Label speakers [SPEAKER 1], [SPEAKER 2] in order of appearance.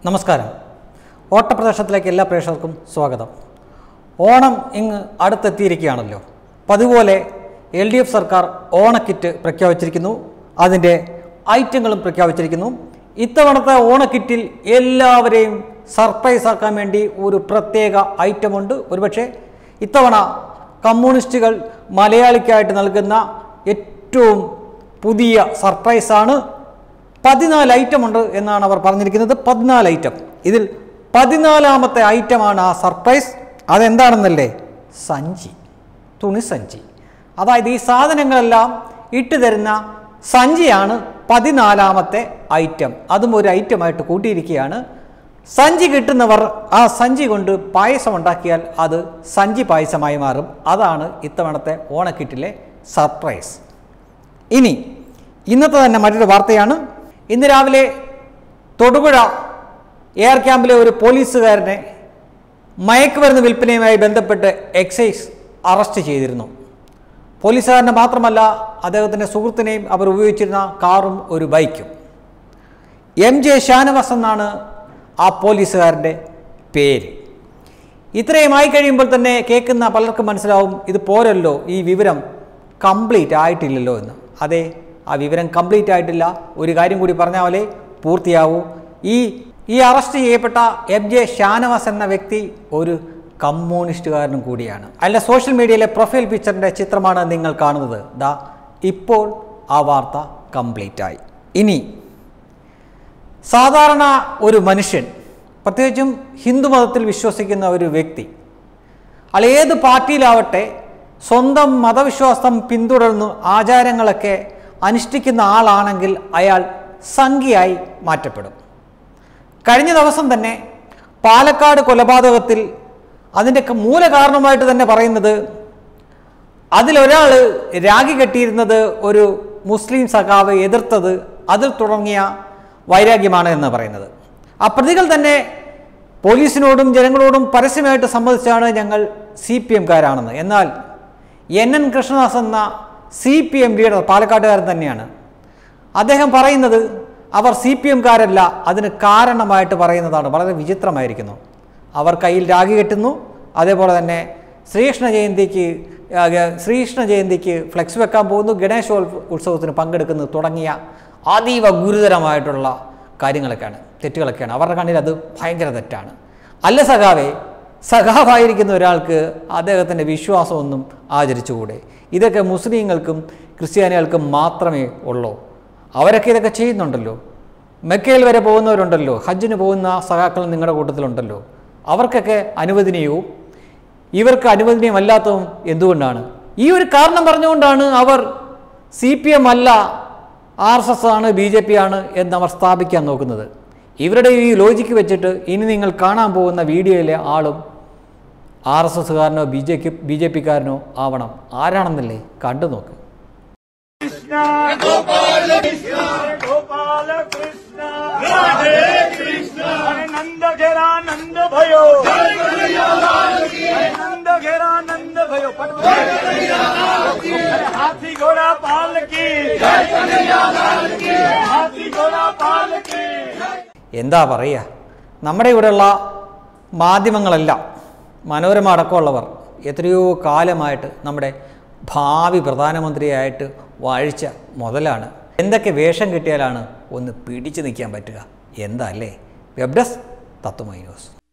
[SPEAKER 1] നമസ്കാരം ഓട്ടപ്രദർശനത്തിലേക്ക് എല്ലാ പ്രേക്ഷകർക്കും സ്വാഗതം ഓണം ഇങ്ങ് അടുത്തെത്തിയിരിക്കുകയാണല്ലോ പതുപോലെ എൽ ഡി എഫ് സർക്കാർ ഓണക്കിറ്റ് പ്രഖ്യാപിച്ചിരിക്കുന്നു അതിൻ്റെ ഐറ്റങ്ങളും പ്രഖ്യാപിച്ചിരിക്കുന്നു ഇത്തവണത്തെ ഓണക്കിറ്റിൽ എല്ലാവരെയും സർപ്രൈസ് ആക്കാൻ വേണ്ടി ഒരു പ്രത്യേക ഐറ്റമുണ്ട് ഒരുപക്ഷെ ഇത്തവണ കമ്മ്യൂണിസ്റ്റുകൾ മലയാളിക്കായിട്ട് നൽകുന്ന ഏറ്റവും പുതിയ സർപ്രൈസാണ് പതിനാല് ഐറ്റം ഉണ്ട് എന്നാണ് അവർ പറഞ്ഞിരിക്കുന്നത് പതിനാല് ഐറ്റം ഇതിൽ പതിനാലാമത്തെ ഐറ്റമാണ് ആ സർപ്രൈസ് അതെന്താണെന്നല്ലേ സഞ്ചി തുണിസഞ്ചി അതായത് ഈ സാധനങ്ങളെല്ലാം ഇട്ട് തരുന്ന സഞ്ചിയാണ് പതിനാലാമത്തെ ഐറ്റം അതും ഒരു ഐറ്റമായിട്ട് കൂട്ടിയിരിക്കുകയാണ് സഞ്ചി കിട്ടുന്നവർ ആ സഞ്ചി കൊണ്ട് പായസം ഉണ്ടാക്കിയാൽ അത് സഞ്ചി പായസമായി മാറും അതാണ് ഇത്തവണത്തെ ഓണക്കിറ്റിലെ സർപ്രൈസ് ഇനി ഇന്നത്തെ തന്നെ മറ്റൊരു വാർത്തയാണ് ഇന്ന് രാവിലെ തൊടുപുഴ എയർ ക്യാമ്പിലെ ഒരു പോലീസുകാരനെ മയക്കുമരുന്ന് വിൽപ്പനയുമായി ബന്ധപ്പെട്ട് എക്സൈസ് അറസ്റ്റ് ചെയ്തിരുന്നു പോലീസുകാരനെ മാത്രമല്ല അദ്ദേഹത്തിൻ്റെ സുഹൃത്തിനെയും അവർ ഉപയോഗിച്ചിരുന്ന കാറും ഒരു ബൈക്കും എം ജെ ഷാനവാസ് എന്നാണ് ആ പോലീസുകാരൻ്റെ പേര് ഇത്രയും ആയി കഴിയുമ്പോൾ തന്നെ കേൾക്കുന്ന പലർക്കും മനസ്സിലാവും ഇത് പോരല്ലോ ഈ വിവരം കംപ്ലീറ്റ് ആയിട്ടില്ലല്ലോ എന്ന് അതെ ആ വിവരം കംപ്ലീറ്റ് ആയിട്ടില്ല ഒരു കാര്യം കൂടി പറഞ്ഞാൽ പോലെ പൂർത്തിയാവൂ ഈ ഈ അറസ്റ്റ് ചെയ്യപ്പെട്ട എം ജെ ഷാനവാസ് എന്ന വ്യക്തി ഒരു കമ്മ്യൂണിസ്റ്റുകാരനും കൂടിയാണ് അല്ല സോഷ്യൽ മീഡിയയിലെ പ്രൊഫൈൽ പിക്ചറിൻ്റെ ചിത്രമാണ് നിങ്ങൾ കാണുന്നത് ദാ ഇപ്പോൾ ആ വാർത്ത കംപ്ലീറ്റ് ആയി ഇനി സാധാരണ ഒരു മനുഷ്യൻ പ്രത്യേകിച്ചും ഹിന്ദു മതത്തിൽ വിശ്വസിക്കുന്ന ഒരു വ്യക്തി അയാൾ ഏത് പാർട്ടിയിലാവട്ടെ സ്വന്തം മതവിശ്വാസം പിന്തുടർന്ന് ആചാരങ്ങളൊക്കെ അനുഷ്ഠിക്കുന്ന ആളാണെങ്കിൽ അയാൾ സംഖ്യയായി മാറ്റപ്പെടും കഴിഞ്ഞ ദിവസം തന്നെ പാലക്കാട് കൊലപാതകത്തിൽ അതിൻ്റെ മൂല കാരണമായിട്ട് തന്നെ പറയുന്നത് അതിലൊരാൾ രാഗി കെട്ടിയിരുന്നത് ഒരു മുസ്ലിം സഖാവ് എതിർത്തത് അതിൽ തുടങ്ങിയ വൈരാഗ്യമാണ് എന്ന് പറയുന്നത് ആ പ്രതികൾ തന്നെ പോലീസിനോടും ജനങ്ങളോടും പരസ്യമായിട്ട് സമ്മതിച്ചാണ് ഞങ്ങൾ സി പി എംകാരാണെന്ന് എന്നാൽ എൻ എൻ കൃഷ്ണദാസ് എന്ന സി പി എം ലീഡർ പാലക്കാട്ടുകാരൻ തന്നെയാണ് അദ്ദേഹം പറയുന്നത് അവർ സി പി എംകാരല്ല അതിന് കാരണമായിട്ട് പറയുന്നതാണ് വളരെ വിചിത്രമായിരിക്കുന്നു അവർ കയ്യിൽ രാഗി കെട്ടുന്നു അതേപോലെ തന്നെ ശ്രീകൃഷ്ണ ജയന്തിക്ക് ആ, ഗ- ശ്രീകൃഷ്ണ ജയന്തിക്ക് ഫ്ലെക്സ് വെക്കാൻ പോകുന്നു ഗണേശോൽ ഉത്സവത്തിന് പങ്കെടുക്കുന്നു തുടങ്ങിയ അതീവ ഗുരുതരമായിട്ടുള്ള കാര്യങ്ങളൊക്കെയാണ് തെറ്റുകളൊക്കെയാണ് അവരുടെ കണ്ണിൽ അത് ഭയങ്കര തെറ്റാണ് അല്ല സഖാവേ സഖാവായിരിക്കുന്ന ഒരാൾക്ക് അദ്ദേഹത്തിൻ്റെ വിശ്വാസമൊന്നും ആചരിച്ചുകൂടെ ഇതൊക്കെ മുസ്ലിങ്ങൾക്കും ക്രിസ്ത്യാനികൾക്കും മാത്രമേ ഉള്ളൂ അവരൊക്കെ ഇതൊക്കെ ചെയ്യുന്നുണ്ടല്ലോ മെക്കയിൽ വരെ പോകുന്നവരുണ്ടല്ലോ ഹജ്ജിന് പോകുന്ന സഖാക്കൾ നിങ്ങളുടെ കൂട്ടത്തിലുണ്ടല്ലോ അവർക്കൊക്കെ അനുവദനീയവും ഇവർക്ക് അനുവദനീയമല്ലാത്തതും എന്തുകൊണ്ടാണ് ഈ ഒരു കാരണം പറഞ്ഞുകൊണ്ടാണ് അവർ സി പി എം അല്ല ആർ എസ് എസ് ആണ് ബി ജെ പി ആണ് എന്നവർ സ്ഥാപിക്കാൻ നോക്കുന്നത് ഇവരുടെ ഈ ലോജിക്ക് വെച്ചിട്ട് ഇനി നിങ്ങൾ കാണാൻ പോകുന്ന വീഡിയോയിലെ ആളും ആർ എസ് എസ്സുകാരനോ ബി ജെ ബി ജെ പിക്കാരനോ ആവണം ആരാണെന്നല്ലേ കണ്ടു നോക്ക്
[SPEAKER 2] कृष्ण गोपाल कृष्ण गोपाल कृष्ण राधे कृष्ण अरे नंद घेरा नंद भयो अरे नंद घेरा नंद भयो पट- अरे हाथी घोड़ा पाल की हाथी घोड़ा पाल की
[SPEAKER 1] എന്താ പറയുക നമ്മുടെ ഇവിടെയുള്ള മാധ്യമങ്ങളെല്ലാം മനോരമ അടക്കമുള്ളവർ എത്രയോ കാലമായിട്ട് നമ്മുടെ ഭാവി പ്രധാനമന്ത്രിയായിട്ട് വാഴിച്ച മുതലാണ് എന്തൊക്കെ വേഷം കിട്ടിയാലാണ് ഒന്ന് പിടിച്ചു നിൽക്കാൻ പറ്റുക എന്താ അല്ലേ വെബ് ഡെസ്ക് തത്വമൈ ന്യൂസ്